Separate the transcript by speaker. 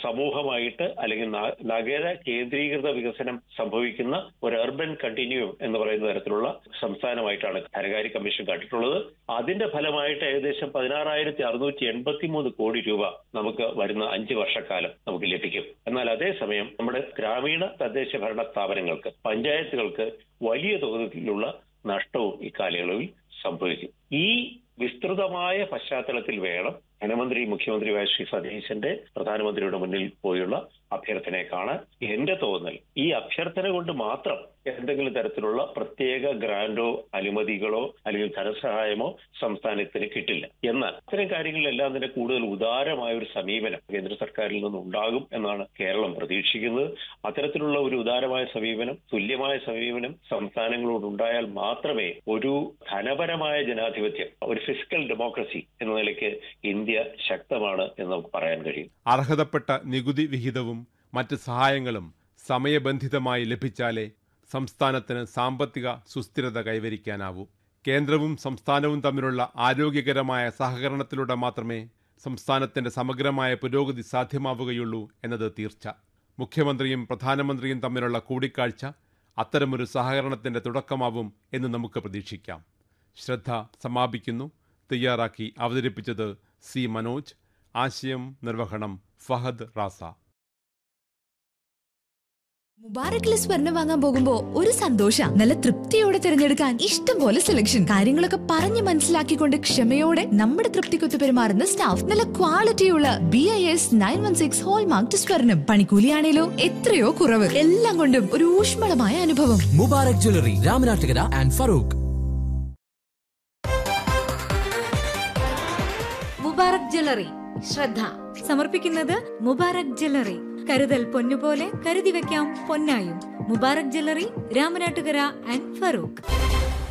Speaker 1: സമൂഹമായിട്ട് അല്ലെങ്കിൽ ന- നഗര കേന്ദ്രീകൃത വികസനം സംഭവിക്കുന്ന ഒരു അർബൻ കണ്ടിന്യൂം എന്ന് പറയുന്ന തരത്തിലുള്ള സംസ്ഥാനമായിട്ടാണ് ധനകാര്യ കമ്മീഷൻ കണ്ടിട്ടുള്ളത് അതിന്റെ ഫലമായിട്ട് ഏകദേശം പതിനാറായിരത്തി അറുന്നൂറ്റി എൺപത്തി മൂന്ന് കോടി രൂപ നമുക്ക് വരുന്ന അഞ്ച് വർഷക്കാലം നമുക്ക് ലഭിക്കും എന്നാൽ അതേസമയം നമ്മുടെ ഗ്രാമീണ തദ്ദേശ ഭരണ സ്ഥാപനങ്ങൾക്ക് പഞ്ചായത്തുകൾക്ക് വലിയ തോതിലുള്ള നഷ്ടവും ഇക്കാലയളവിൽ സംഭവിക്കും ഈ വിസ്തൃതമായ പശ്ചാത്തലത്തിൽ വേണം ധനമന്ത്രി മുഖ്യമന്ത്രിയായ ശ്രീ സതീശന്റെ പ്രധാനമന്ത്രിയുടെ മുന്നിൽ പോയുള്ള അഭ്യർത്ഥനയെ കാണാൻ എന്റെ തോന്നൽ ഈ അഭ്യർത്ഥന കൊണ്ട് മാത്രം എന്തെങ്കിലും തരത്തിലുള്ള പ്രത്യേക ഗ്രാൻഡോ അനുമതികളോ അല്ലെങ്കിൽ ധനസഹായമോ സംസ്ഥാനത്തിന് കിട്ടില്ല എന്നാൽ അത്തരം കാര്യങ്ങളിലെല്ലാം തന്നെ കൂടുതൽ ഉദാരമായ ഒരു സമീപനം കേന്ദ്ര സർക്കാരിൽ നിന്ന് ഉണ്ടാകും എന്നാണ് കേരളം പ്രതീക്ഷിക്കുന്നത് അത്തരത്തിലുള്ള ഒരു ഉദാരമായ സമീപനം തുല്യമായ സമീപനം സംസ്ഥാനങ്ങളോട് ഉണ്ടായാൽ മാത്രമേ ഒരു ധനപരമായ ജനാധിപത്യം ഒരു ഫിസിക്കൽ ഡെമോക്രസി എന്ന നിലയ്ക്ക് ഇന്ത്യ ശക്തമാണ് എന്ന് നമുക്ക് പറയാൻ കഴിയും
Speaker 2: അർഹതപ്പെട്ട നികുതി വിഹിതവും മറ്റ് സഹായങ്ങളും സമയബന്ധിതമായി ലഭിച്ചാലേ സംസ്ഥാനത്തിന് സാമ്പത്തിക സുസ്ഥിരത കൈവരിക്കാനാവൂ കേന്ദ്രവും സംസ്ഥാനവും തമ്മിലുള്ള ആരോഗ്യകരമായ സഹകരണത്തിലൂടെ മാത്രമേ സംസ്ഥാനത്തിന്റെ സമഗ്രമായ പുരോഗതി സാധ്യമാവുകയുള്ളൂ എന്നത് തീർച്ച മുഖ്യമന്ത്രിയും പ്രധാനമന്ത്രിയും തമ്മിലുള്ള കൂടിക്കാഴ്ച അത്തരമൊരു സഹകരണത്തിന്റെ തുടക്കമാവും എന്ന് നമുക്ക് പ്രതീക്ഷിക്കാം ശ്രദ്ധ സമാപിക്കുന്നു തയ്യാറാക്കി അവതരിപ്പിച്ചത് സി മനോജ് ആശയം നിർവഹണം ഫഹദ് റാസ
Speaker 3: മുബാറക്കിലെ സ്വർണം വാങ്ങാൻ പോകുമ്പോ ഒരു സന്തോഷ നല്ല തൃപ്തിയോടെ തിരഞ്ഞെടുക്കാൻ ഇഷ്ടം പോലെ സെലക്ഷൻ കാര്യങ്ങളൊക്കെ പറഞ്ഞു മനസ്സിലാക്കിക്കൊണ്ട് ക്ഷമയോടെ നമ്മുടെ തൃപ്തിക്കൊത്ത് പെരുമാറുന്ന സ്റ്റാഫ് നല്ല ക്വാളിറ്റിയുള്ള B I S nine one six hallmark സ്വർണം പണിക്കൂലിയാണേലോ എത്രയോ കുറവ് എല്ലാം കൊണ്ടും ഒരു ഊഷ്മളമായ അനുഭവം
Speaker 4: Mubarak jewellery Ramanattukara and Farook
Speaker 5: Mubarak jewellery ശ്രദ്ധ സമർപ്പിക്കുന്നത് മുബാറക് ജ്വല്ലറി കരുതൽ പൊന്നുപോലെ കരുതി വെക്കാം പൊന്നായും മുബാറക് ജ്വല്ലറി രാമനാട്ടുകര ആൻഡ് ഫറൂഖ്